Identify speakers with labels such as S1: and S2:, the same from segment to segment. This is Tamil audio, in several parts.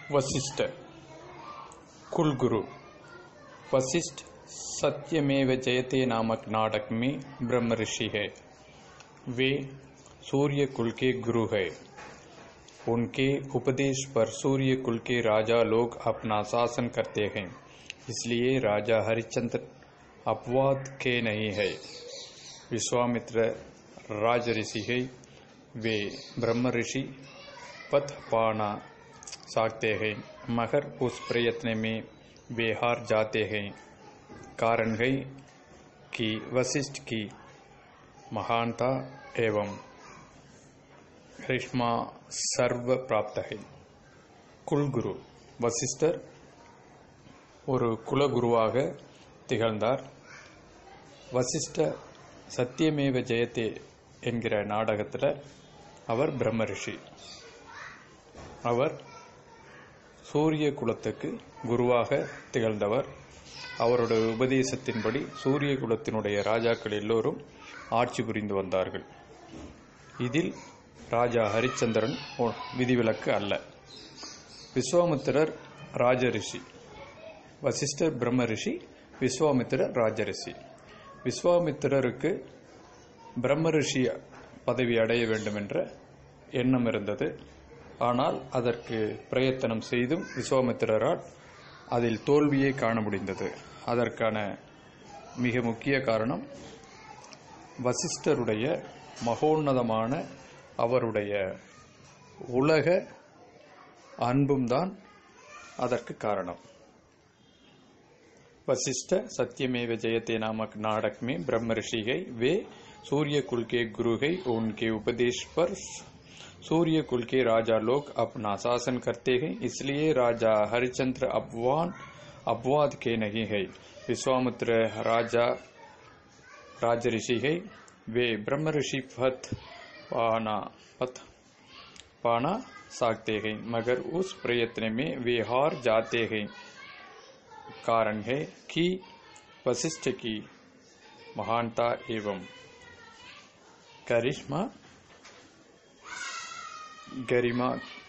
S1: वशिष्ठ कुलगुरु वशिष्ठ सत्यमेव जयते नामक नाटक में ब्रह्म ऋषि है वे सूर्य कुल के गुरु है उनके उपदेश पर सूर्य कुल के राजा लोग अपना शासन करते हैं इसलिए राजा हरिश्चंद्र अपवाद के नहीं है विश्वामित्र राज ऋषि है वे ब्रह्म ऋषि पथ पाना सकते हैं मगर उस प्रयत्न में वे हार जाते हैं कारण है कि वशिष्ठ की महानता एवं கரிஷ்மா சர்வ பிராப்தகை குல்குரு வசிஷ்டர் ஒரு குலகுருவாக திகழ்ந்தார் வசிஷ்ட சத்தியமேவ ஜெயத்தே என்கிற நாடகத்தில் அவர் பிரம்ம ரிஷி அவர் சூரிய குலத்துக்கு குருவாக திகழ்ந்தவர் அவருடைய உபதேசத்தின்படி சூரிய குலத்தினுடைய ராஜாக்கள் எல்லோரும் ஆட்சி புரிந்து வந்தார்கள் இதில் ராஜா ஹரிச்சந்திரன் ஒ- விதிவிலக்கு அல்ல விஸ்வாமித்திரர் ராஜரிஷி வசிஷ்டர் பிரம்ம ரிஷி விஸ்வாமித்திரர் ராஜரிஷி விஸ்வாமித்திரருக்கு பிரம்ம ரிஷி பதவி அடைய வேண்டும் என்ற எண்ணம் இருந்தது ஆனால் அதற்கு பிரயத்தனம் செய்தும் விஸ்வாமித்திரரால் அதில் தோல்வியை காண முடிந்தது அதற்கான மிக முக்கிய காரணம் வசிஷ்டருடைய மகோன்னதமான அவருடைய உலக அன்பும் தான் அதற்கு காரணம் वशिष्ठ सत्यमेव जयते नामक नाटक में ब्रह्म ऋषि है वे सूर्य कुल के गुरु है उनके उपदेश पर सूर्य कुल के राजा लोग अपना शासन करते हैं इसलिए राजा हरिचंद्र अपवान अपवाद के नहीं है विश्वामित्र राजा राज ऋषि है वे ब्रह्म ऋषि पथ पाना पथ पाना सकते हैं मगर उस प्रयत्न में वे हार जाते हैं कारण है कि वशिष्ठ की महानता एवं करिश्मा गरिमा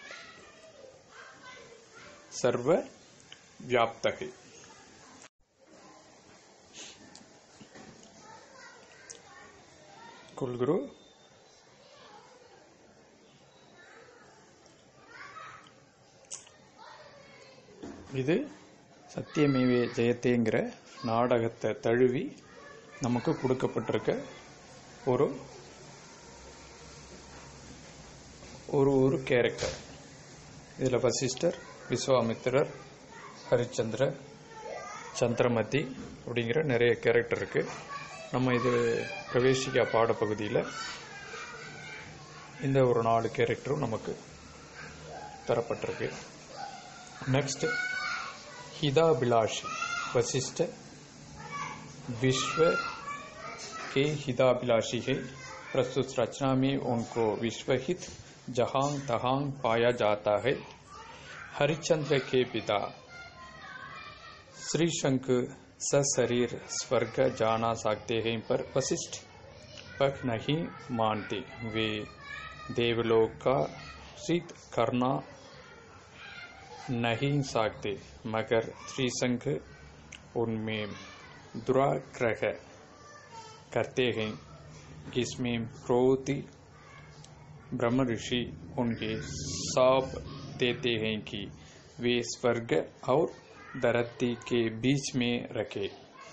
S1: सर्व व्याप्त है कुलगुरु இது சத்தியமேவே ஜெயத்தேங்கிற நாடகத்தை தழுவி நமக்கு கொடுக்கப்பட்டிருக்க ஒரு ஒரு ஒரு கேரக்டர் இதில் வசிஷ்டர் விஸ்வாமித்திரர் ஹரிச்சந்திரர் சந்திரமதி அப்படிங்கிற நிறைய கேரக்டர் இருக்கு நம்ம இது பிரவேசிக்கா பாடப்பகுதியில் இந்த ஒரு நாலு கேரக்டரும் நமக்கு தரப்பட்டிருக்கு नेक्स्ट हिताभिलाषी वशिष्ठ विश्व के हिताभिलाषी है प्रस्तुत रचना में उनको विश्वहित जहां तहां पाया जाता है हरिश्चंद्र के पिता श्री शंक सशरीर स्वर्ग जाना सकते हैं पर वशिष्ठ पक नहीं मानते वे देवलोक का सिद्ध करना नहीं सकते मगर त्रिसंघ उनमें दुराग्रह करते हैं जिसमें क्रोधी ब्रह्म ऋषि उनके साप देते हैं कि वे स्वर्ग और धरती के बीच में रखे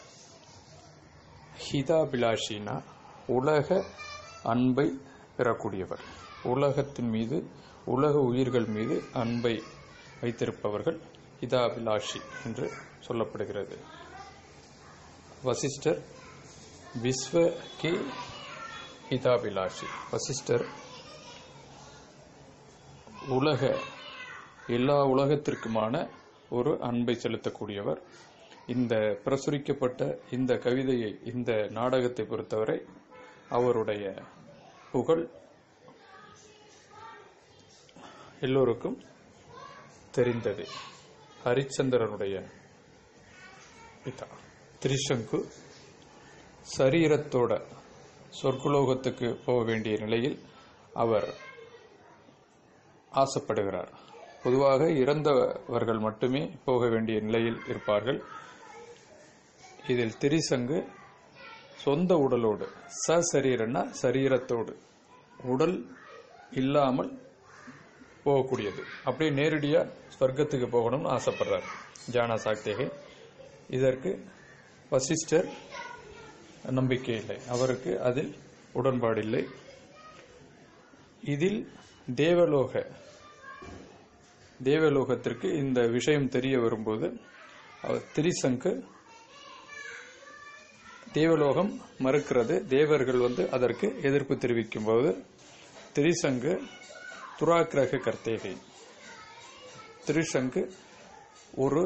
S1: ஹிதாபிலாஷினா உலக அன்பை பெறக்கூடியவர் உலகத்தின் மீது உலக உயிர்கள் மீது அன்பை வைத்திருப்பவர்கள் ஹிதாபிலாஷி என்று சொல்லப்படுகிறது வசிஷ்டர் விஸ்வ கே ஹிதாபிலாஷி வசிஷ்டர் உலக எல்லா உலகத்திற்குமான ஒரு அன்பை செலுத்தக்கூடியவர் இந்த பிரசுரிக்கப்பட்ட இந்த கவிதையை இந்த நாடகத்தை பொறுத்தவரை அவருடைய புகழ் எல்லோருக்கும் தெரிந்தது ஹரிச்சந்திரனுடைய பிதா திரிசங்கு சரீரத்தோட சொர்க்கலோகத்துக்கு போக வேண்டிய நிலையில் அவர் ஆசைப்படுகிறார் பொதுவாக இறந்தவர்கள் மட்டுமே போக வேண்டிய நிலையில் இருப்பார்கள் இதில் திரிசங்கு சொந்த உடலோடு சரீரன்னா சரீரத்தோடு உடல் இல்லாமல் போகக்கூடியது அப்படியே நேரடியாக ஸ்வர்க்கத்துக்கு போகணும்னு ஆசைப்படுறார் ஜானா சாக்தேகை இதற்கு வசிஷ்டர் நம்பிக்கை இல்லை அவருக்கு அதில் உடன்பாடு இல்லை இதில் தேவலோக தேவலோகத்திற்கு இந்த விஷயம் தெரிய வரும்போது அவர் திரிசங்கு தேவலோகம் மறுக்கிறது தேவர்கள் வந்து அதற்கு எதிர்ப்பு தெரிவிக்கும் போது திரிசங்கு துராக்கிரக கர்த்தேகை திரிசங்கு ஒரு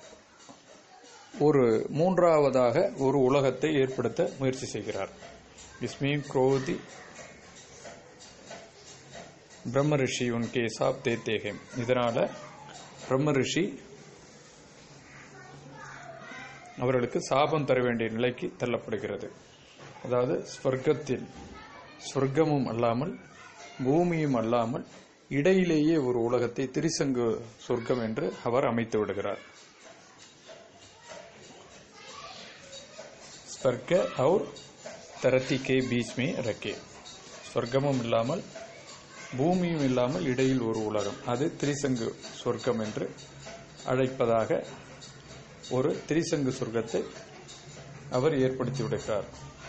S1: ஒரு மூன்றாவதாக ஒரு உலகத்தை ஏற்படுத்த முயற்சி செய்கிறார் இஸ்மீம் குரோதி பிரம்ம ரிஷி உன்கே சாப் தேத்தேகம் இதனால பிரம்ம ரிஷி அவர்களுக்கு சாபம் தர வேண்டிய நிலைக்கு தள்ளப்படுகிறது அதாவது ஸ்வர்க்கத்தில் சொர்க்கமும் அல்லாமல் பூமியும் அல்லாமல் இடையிலேயே ஒரு உலகத்தை திரிசங்கு சொர்க்கம் என்று அவர் அமைத்து விடுகிறார் ஸ்வர்க்க और தரத்தி கே பீச் மே ரக்கே சொர்க்கமும் இல்லாமல் பூமியும் இல்லாமல் இடையில் ஒரு உலகம் அது திரிசங்கு சொர்க்கம் என்று அழைப்பதாக ஒரு திரிசங்கு சொர்க்கத்தை அவர் ஏற்படுத்தி விடுகிறார்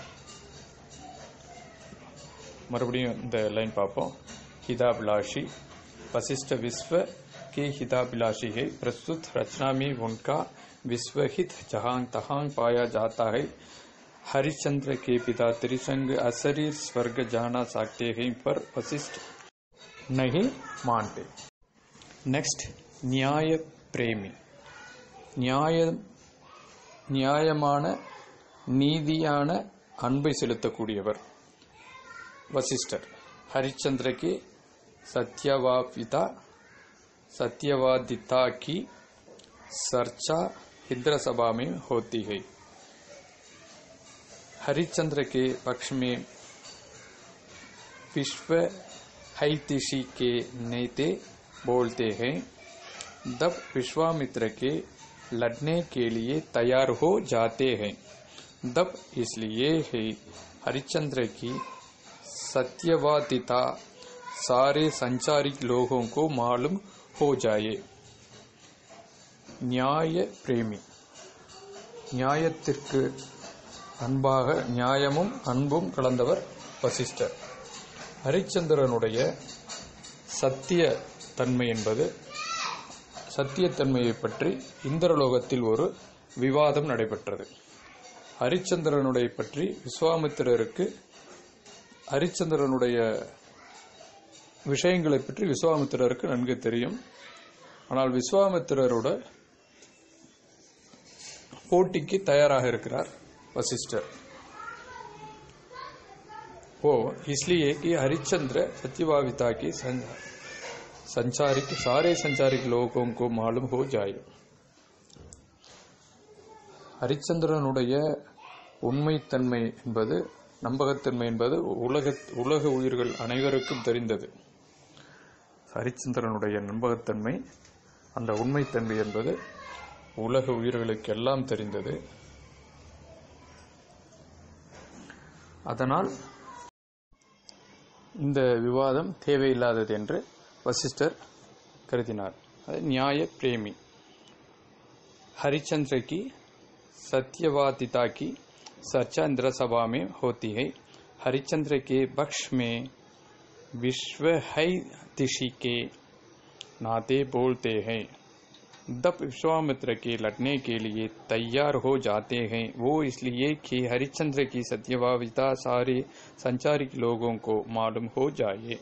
S1: மறுபடியும் இந்த லைன் பார்ப்போம் हिताभिलाषी वशिष्ठ विश्व के हिताभिलाषी है प्रस्तुत रचना में उनका विश्वहित जहां तहां पाया जाता है हरिश्चंद्र के पिता त्रिसंग अशरीर स्वर्ग जाना सकते हैं पर वशिष्ठ नहीं मानते नेक्स्ट न्याय प्रेमी நியாய நியாயமான நீதியான அன்பை செலுத்தக்கூடியவர் வசிஷ்டர் हरिश्चंद्र के सत्यवापिता सत्यवादिता की चर्चा हिद्र सभा में होती है हरिश्चंद्र के पक्ष में विश्व हैतिशी के नेते बोलते हैं तब विश्वामित्र के लड़ने के लिए तैयार हो जाते हैं तब इसलिए है हरिश्चंद्र की सत्यवादिता सारे संचारिक लोगों को मालूम हो जाए நியாய பிரேமி நியாயத்திற்கு அன்பாக நியாயமும் அன்பும் கலந்தவர் வசிஷ்டர் ஹரிச்சந்திரனுடைய சத்திய தன்மை என்பது சத்தியத்தன்மையை பற்றி இந்திரலோகத்தில் ஒரு விவாதம் நடைபெற்றது ஹரிச்சந்திரனுடைய பற்றி விஸ்வாமித்திரருக்கு ஹரிச்சந்திரனுடைய விஷயங்களை பற்றி விஸ்வாமித்திரருக்கு நன்கு தெரியும் ஆனால் விஸ்வாமித்திரரோட போட்டிக்கு தயாராக இருக்கிறார் वशिष्ठर वो इसलिए कि हरिश्चंद्र सत्यवाविता की संचारिक सारे संचारिक लोगों को मालूम हो जाए ஹரிச்சந்திரனுடைய உண்மைத்தன்மை என்பது நம்பகத்தன்மை என்பது உலக உலக உயிர்கள் அனைவருக்கும் தெரிந்தது ஹரிச்சந்திரனுடைய நம்பகத்தன்மை அந்த உண்மைத்தன்மை என்பது உலக உயிர்களுக்கு எல்லாம் தெரிந்தது அதனால் இந்த விவாதம் தேவையில்லாதது என்று வசிஷ்டர் கருதினார் அது நியாய பிரேமி हरिचंद्र की सत्यवादिता की चर्चा इंद्र सभा में होती है हरिचंद्र के पक्ष में विश्व है दिशी के नाते बोलते हैं दप विश्वामित्र के लड़ने के लिए तैयार हो जाते हैं वो इसलिए कि हरिश्चंद्र की सत्यवाविता सारे संचारिक लोगों को मालूम हो जाए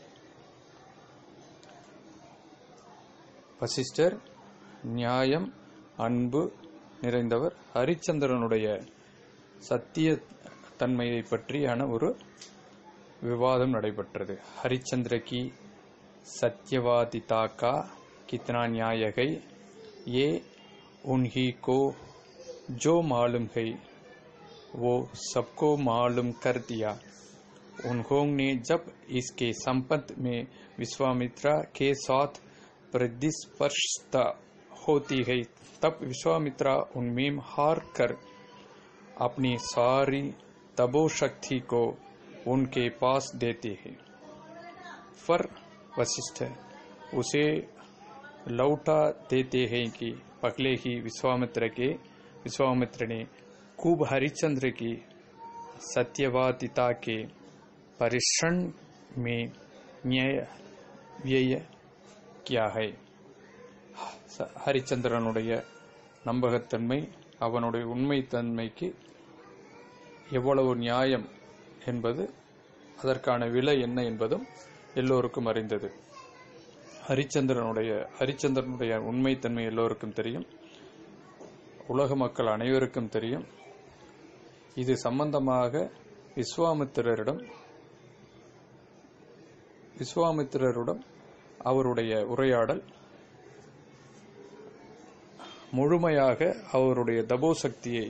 S1: வசிஷ்டர் நியாயம் அன்பு நிறைந்தவர் ஹரிச்சந்திரனுடைய சத்திய தன்மையை பற்றியான ஒரு விவாதம் நடைபெற்றது ஹரிச்சந்திர கி सत्यवादिता का कितना न्याय है ये उन्हीं को जो मालूम है वो सबको मालूम कर दिया उन्होंने जब इसके संबंध में विश्वामित्रा के साथ प्रतिस्पर्शता होती है तब विश्वामित्रा उनमें हार कर अपनी सारी तपोशक्ति को उनके पास देते हैं पर वशिष्ठ उसे लौटा देते हैं कि पहले ही विश्वामित्र के विश्वामित्र ने खूब हरिश्चंद्र की सत्यवादिता के परिश्रम में न्याय व्यय किया है ச- ஹரிச்சந்திரனுடைய நம்பகத்தன்மை அவனுடைய உண்மைத்தன்மைக்கு எவ்வளவு நியாயம் என்பது அதற்கான விலை என்ன என்பதும் எல்லோருக்கும் அறிந்தது ஹரிச்சந்திரனுடைய ஹரிச்சந்திரனுடைய உண்மைத்தன்மை எல்லோருக்கும் தெரியும் உலக மக்கள் அனைவருக்கும் தெரியும் இது சம்பந்தமாக விஸ்வாமித்திரரிடம் விஸ்வாமித்திரரிடம் அவருடைய உரையாடல் முழுமையாக அவருடைய தபோசக்தியை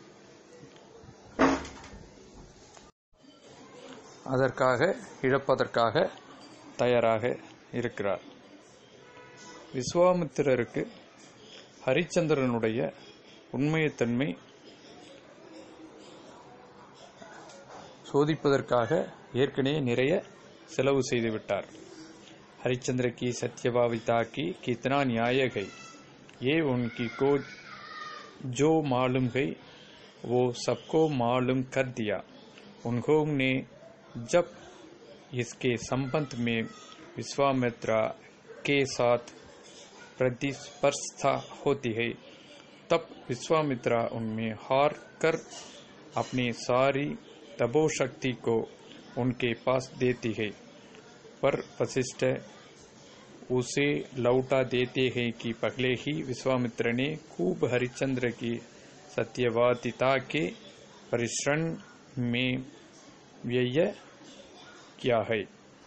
S1: அதற்காக இழப்பதற்காக தயாராக இருக்கிறார் விஸ்வாமித்திரருக்கு ஹரிச்சந்திரனுடைய உண்மையத்தன்மை சோதிப்பதற்காக ஏற்கனவே நிறைய செலவு செய்து விட்டார் हरिश्चंद्र की सत्यभाविता की कितना न्याय है ये उनकी को जो मालूम है वो सबको मालूम कर दिया उन्होंने जब इसके संबंध में विश्वामित्रा के साथ प्रतिस्पर्धा होती है तब विश्वामित्रा उनमें हार कर अपनी सारी तपोशक्ति को उनके पास देती है पर वशिष्ठ उसे लौटा देते हैं कि पहले ही विश्वामित्र ने खूब हरिश्चंद्र की सत्यवादिता के परिश्रम में व्यय किया है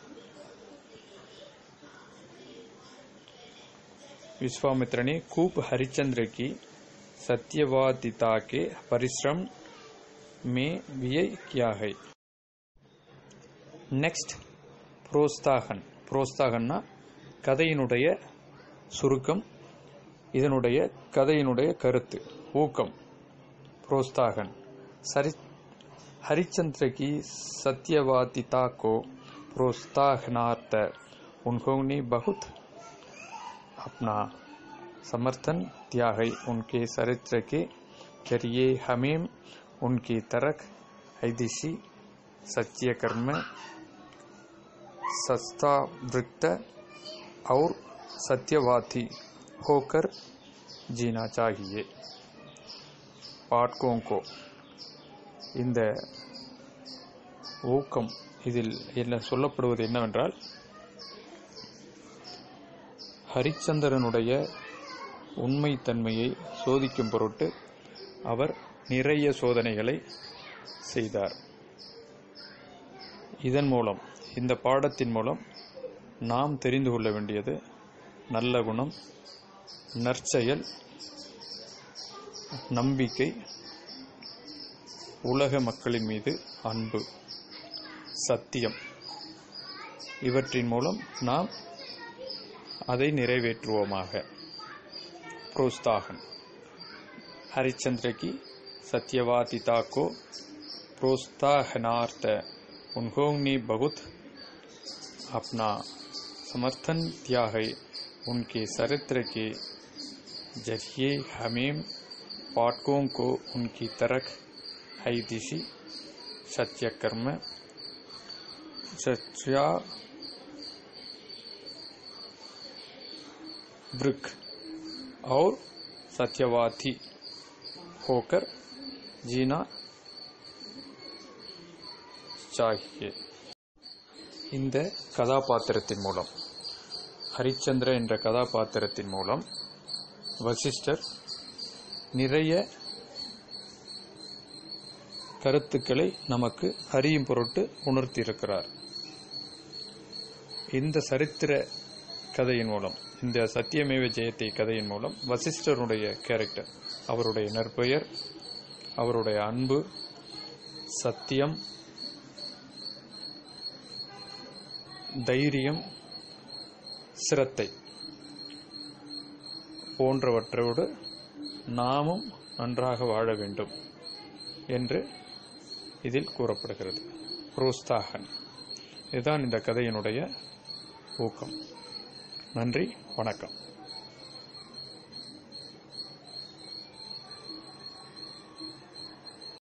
S1: विश्वामित्र ने खूब हरिश्चंद्र की सत्यवादिता के परिश्रम में व्यय किया है நெக்ஸ்ட் புரோஸ்தாகன் புரோஸ்தாகன்னா கதையினுடைய சுருக்கம் இதனுடைய கதையினுடைய கருத்து ஊக்கம் புரோஸ்தாகன் சரி हरिश्चंद्र की सत्यवादिता को प्रोत्साहनार्थ उन्होंने बहुत अपना समर्थन दिया है उनके चरित्र के जरिए हमें उनकी तरक ऐदिशी सत्य कर्म सस्ता वृत्त और सत्यवादी होकर जीना चाहिए पाठकों को இந்த ஊக்கம் இதில் என்ன சொல்லப்படுவது என்னவென்றால் ஹரிச்சந்திரனுடைய உண்மைத்தன்மையை சோதிக்கும் பொருட்டு அவர் நிறைய சோதனைகளை செய்தார் இதன் மூலம் இந்த பாடத்தின் மூலம் நாம் தெரிந்து கொள்ள வேண்டியது நல்ல குணம் நற்செயல் நம்பிக்கை உலக மக்களின் மீது அன்பு சத்தியம் இவற்றின் மூலம் நாம் அதை நிறைவேற்றுவோமாக प्रोत्साहन हरिश्चंद्र की सत्यवादिता को प्रोत्साहनार्थ उन्होंने बहुत अपना समर्थन दिया है उनके चरित्र के जरिए हमें पाठकों को उनकी तरक है दिशी सत्य कर्म सच्चा वृक और सत्यवादी होकर जीना चाहिए இந்த கதாபாத்திரத்தின் மூலம் ஹரிச்சந்திர என்ற கதாபாத்திரத்தின் மூலம் வசிஷ்டர் நிறைய கருத்துக்களை நமக்கு அறியும் பொருட்டு உணர்த்தியிருக்கிறார் இந்த சரித்திர கதையின் மூலம் இந்த சத்தியமேவ ஜெயத்தை கதையின் மூலம் வசிஷ்டருடைய கேரக்டர் அவருடைய நற்பெயர் அவருடைய அன்பு சத்தியம் தைரியம் சிரத்தை போன்றவற்றோடு நாமும் நன்றாக வாழ வேண்டும் என்று இதில் கூறப்படுகிறது புரோஸ்தாகன் இதுதான் இந்த கதையினுடைய ஊக்கம் நன்றி வணக்கம்